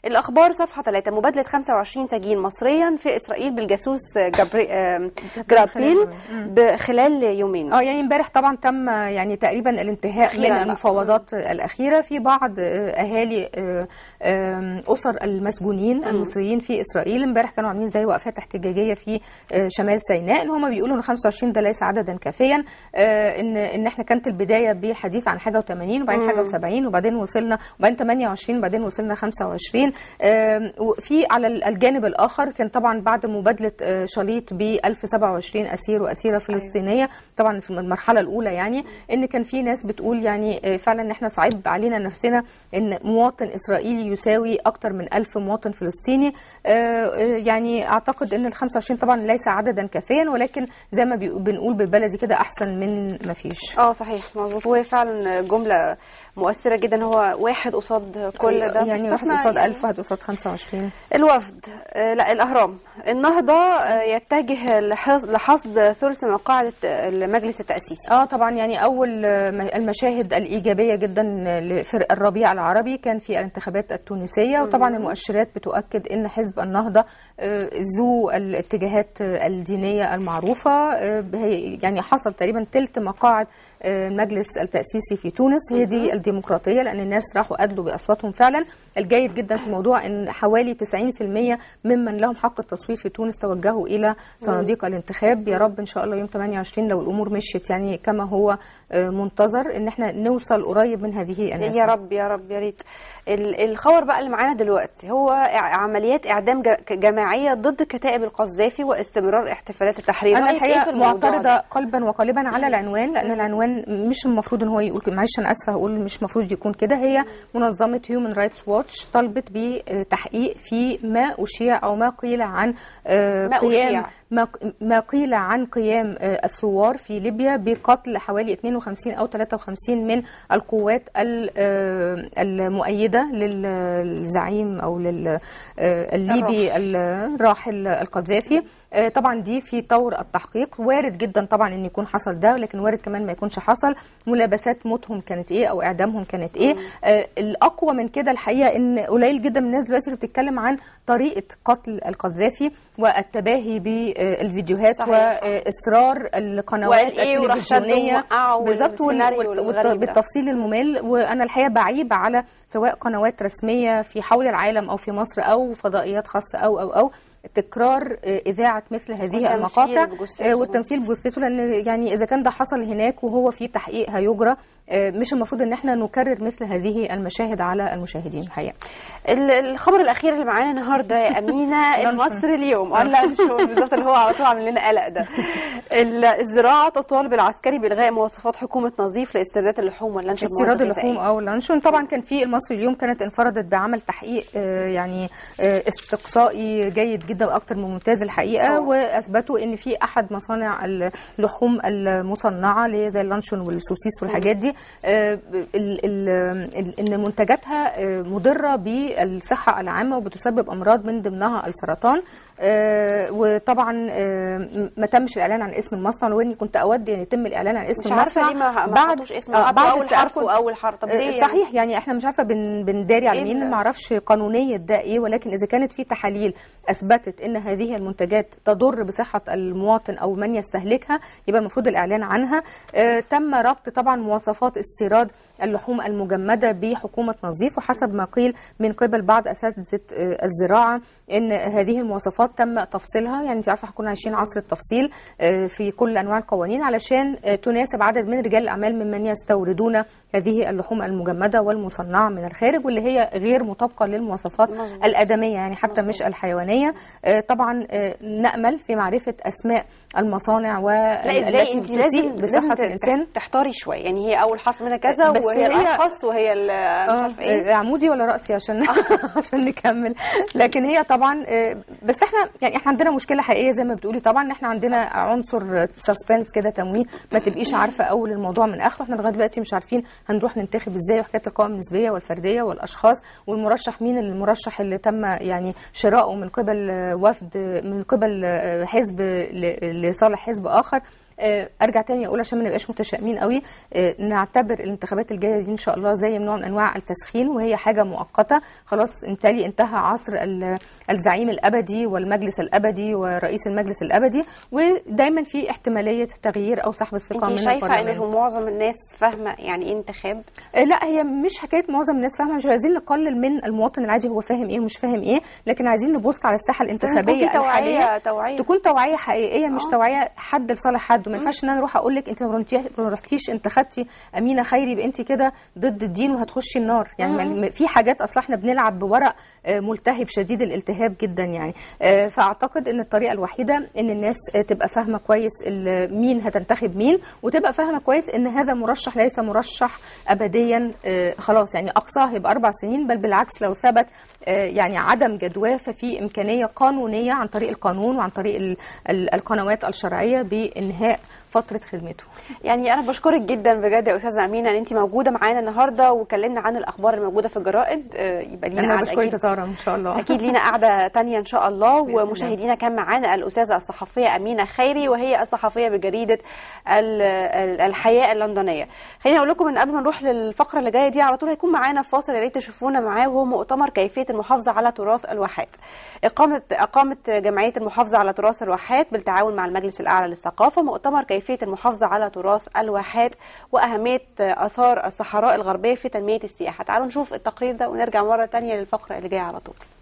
الأخبار صفحة 3 مبادلة 25 سجين مصريا في إسرائيل بالجاسوس جبري... آم، جرابريل خلال يومين اه يعني امبارح طبعا تم آه، يعني تقريبا الانتهاء أخيراً من بقى. المفاوضات آه، الاخيره في بعض آه، اهالي آه، آم، اسر المسجونين المصريين في اسرائيل امبارح كانوا عاملين زي وقفات احتجاجيه في آه، شمال سيناء ان هم بيقولوا ان 25 ده ليس عددا كافيا آه، ان ان احنا كانت البدايه بالحديث عن حاجه و80 وبعدين حاجه و70 وبعدين وصلنا وبعدين 28 وبعدين وصلنا 25 آم، وفي على الجانب الاخر كان طبعا بعد مبادله آه، شاليط ب 1027 اسير واسيره فلسطينيه طبعا في المرحله الاولى يعني ان كان في ناس بتقول يعني آه، فعلا ان احنا صعب علينا نفسنا ان مواطن اسرائيلي يساوي اكتر من 1000 مواطن فلسطيني آه، آه، يعني اعتقد ان ال 25 طبعا ليس عددا كافيا ولكن زي ما بيقو- بنقول بالبلدي كده احسن من ما فيش اه صحيح مظبوط وهي فعلا جملة مؤثرة جدا هو واحد قصاد كل ده يعني بس واحد احنا قصاد يعني 1000 واحد قصاد 25 الوفد آه، لا الأهرام النهضة آه، يتجه لحص- لحصد ثلث مقاعد المجلس التأسيسي اه طبعا يعني اول آه، م- المشاهد الايجابيه جدا لفرق الربيع العربي كان في الانتخابات التونسيه وطبعا المؤشرات بتؤكد ان حزب النهضه آه، ذو الاتجاهات آه، الدينيه المعروفه آه، هي- يعني حصل تقريبا ثلث مقاعد آه، المجلس التأسيسي في تونس هي دي الديمقراطية لأن الناس راحوا أدلوا بأصواتهم فعلا الجيد جدا في الموضوع أن حوالي 90% ممن لهم حق التصويت في تونس توجهوا إلى صناديق الانتخاب يا رب إن شاء الله يوم 28 لو الأمور مشيت يعني كما هو آه، منتظر إن احنا نوصل قريب من هذه الناس يا رب يا رب يا ريت ال- الخبر بقى اللي معانا دلوقتي هو ع- عمليات اعدام ج- جماعيه ضد كتائب القذافي واستمرار احتفالات التحرير انا رأيك إيه في الحقيقه الموضوع معترضه ده؟ قلبا وقالبا على العنوان لان العنوان مش المفروض ان هو يقول كده. معلش انا اسفه هقول مش المفروض يكون كده هي منظمه هيومن رايتس واتش طلبت بتحقيق في ما اشيع او ما قيل عن آه، ما قيام أشيع. ما ما قيل عن قيام آه، الثوار في ليبيا بقتل حوالي 52 او 53 من القوات ال- آه، المؤيده للزعيم او لل- آه، الليبي الراحل القذافي آه، طبعا دي في طور التحقيق وارد جدا طبعا ان يكون حصل ده لكن وارد كمان ما يكونش حصل ملابسات موتهم كانت ايه او اعدامهم كانت ايه آه، الاقوى من كده الحقيقه ان قليل جدا من الناس دلوقتي اللي بتتكلم عن طريقه قتل القذافي والتباهي بالفيديوهات صحيح. واصرار القنوات وقال إيه وراح شدوا التلفزيونيه ووقعوا بالظبط وال- والسيناريو والت- الغريب ده. بالتفصيل الممل وانا الحقيقه بعيب على سواء قنوات رسميه في حول العالم او في مصر او فضائيات خاصه او او او تكرار آه، اذاعه مثل هذه والتمثيل المقاطع بجثته. آه، والتمثيل بجثته لان يعني اذا كان ده حصل هناك وهو في تحقيق هيجرى آه، مش المفروض ان احنا نكرر مثل هذه المشاهد على المشاهدين الحقيقه ال- الخبر الاخير اللي معانا النهارده يا امينه لانشون. المصري اليوم اه لا مش هو بالظبط اللي هو على طول عامل لنا قلق ده ال- الزراعه تطالب العسكري بالغاء مواصفات حكومه نظيف لاستيراد اللحوم واللانشون استيراد اللحوم او اللانشون طبعا كان في المصري اليوم كانت انفردت بعمل تحقيق آه، يعني آه، استقصائي جيد جدا واكثر من ممتاز الحقيقه أوه. واثبتوا ان في احد مصانع اللحوم المصنعه اللي هي زي اللانشون والسوسيس والحاجات دي آه، ال- ال- ال- ان منتجاتها آه، مضره بالصحه العامه وبتسبب امراض من ضمنها السرطان آه، وطبعا آه، ما تمش الاعلان عن اسم المصنع واني كنت اود ان يتم الاعلان عن اسم مش المصنع عارفه ليه ما ما حطوش اسم آه، حطوا اول حرف التأكد- واول حرف طب ليه آه، يعني؟ صحيح يعني احنا مش عارفه بن بنداري على إيه مين ده؟ ما اعرفش قانونيه ده ايه ولكن اذا كانت في تحاليل اثبتت ان هذه المنتجات تضر بصحه المواطن او من يستهلكها يبقى المفروض الاعلان عنها آه تم ربط طبعا مواصفات استيراد اللحوم المجمده بحكومه نظيف وحسب ما قيل من قبل بعض اساتذه آه الزراعه ان هذه المواصفات تم تفصيلها يعني انت عارفه هنكون عايشين عصر التفصيل آه في كل انواع القوانين علشان آه تناسب عدد من رجال الاعمال ممن يستوردون هذه اللحوم المجمده والمصنعه من الخارج واللي هي غير مطابقه للمواصفات مظبوط. الادميه يعني حتى مش الحيوانيه آه، طبعا آه، نامل في معرفه اسماء المصانع لا ازاي والتي انت تسيء لازم بصحه لازم الانسان تحتاري شويه يعني هي اول حرف منها كذا بس وهي هي- الارخص وهي ال- مش آه، عارفه ايه آه، عمودي ولا راسي عشان عشان نكمل لكن هي طبعا آه، بس احنا يعني احنا عندنا مشكله حقيقيه زي ما بتقولي طبعا ان احنا عندنا عنصر سسبنس كده تمويه ما تبقيش عارفه اول الموضوع من اخره احنا لغايه دلوقتي مش عارفين هنروح ننتخب ازاي وحكايه القوائم النسبيه والفرديه والاشخاص والمرشح مين المرشح اللي تم يعني شراؤه من قبل آه، وفد من قبل آه، حزب ل- لصالح حزب اخر آه، ارجع تاني اقول عشان ما نبقاش متشائمين قوي آه، نعتبر الانتخابات الجايه دي ان شاء الله زي نوع من انواع التسخين وهي حاجه مؤقته خلاص انتهي انتهى عصر ال- الزعيم الابدي والمجلس الابدي ورئيس المجلس الابدي ودايما في احتماليه تغيير او سحب الثقه انت من شايفه ان البرلمان. معظم الناس فاهمه يعني ايه انتخاب آه، لا هي مش حكايه معظم الناس فاهمه مش عايزين نقلل من المواطن العادي هو فاهم ايه ومش فاهم ايه لكن عايزين نبص على الساحه يكون الانتخابيه في توعية- الحاليه توعية. تكون توعيه حقيقيه مش آه. توعيه حد لصالح حد وما ينفعش ان انا اروح اقول لك انت لو رحتي- لو رحتيش انتخبتي امينه خيري يبقى انت كده ضد الدين وهتخشي النار يعني ما- في حاجات اصلا احنا بنلعب بورق آه، ملتهب شديد الالتهاب جدا يعني آه، فاعتقد ان الطريقه الوحيده ان الناس آه، تبقى فاهمه كويس ال- مين هتنتخب مين وتبقى فاهمه كويس ان هذا مرشح ليس مرشح ابديا آه، خلاص يعني اقصاه هيبقى اربع سنين بل بالعكس لو ثبت آه، يعني عدم جدواه ففي امكانيه قانونيه عن طريق القانون وعن طريق ال- ال- القنوات الشرعيه بانهاء فتره خدمته يعني انا بشكرك جدا بجد يا استاذه امينه ان انت موجوده معانا النهارده وكلمنا عن الاخبار الموجوده في الجرائد آه، يبقى لينا انا قعدة بشكرك أكيد- يا ساره ان شاء الله اكيد لينا قعده تانية ان شاء الله بإذن الله. ومشاهدينا كان معانا الاستاذه الصحفيه امينه خيري وهي الصحفيه بجريده ال- ال- الحياه اللندنيه خليني اقول لكم ان قبل ما نروح للفقره اللي جايه دي على طول هيكون معانا فاصل يا ريت تشوفونا معاه وهو مؤتمر كيفيه المحافظه على تراث الواحات اقامه اقامت جمعيه المحافظه على تراث الواحات بالتعاون مع المجلس الاعلى للثقافه مؤتمر كيفيه المحافظه على تراث الواحات واهميه اثار الصحراء الغربيه في تنميه السياحه تعالوا نشوف التقرير ده ونرجع مره تانية للفقره اللي جايه على طول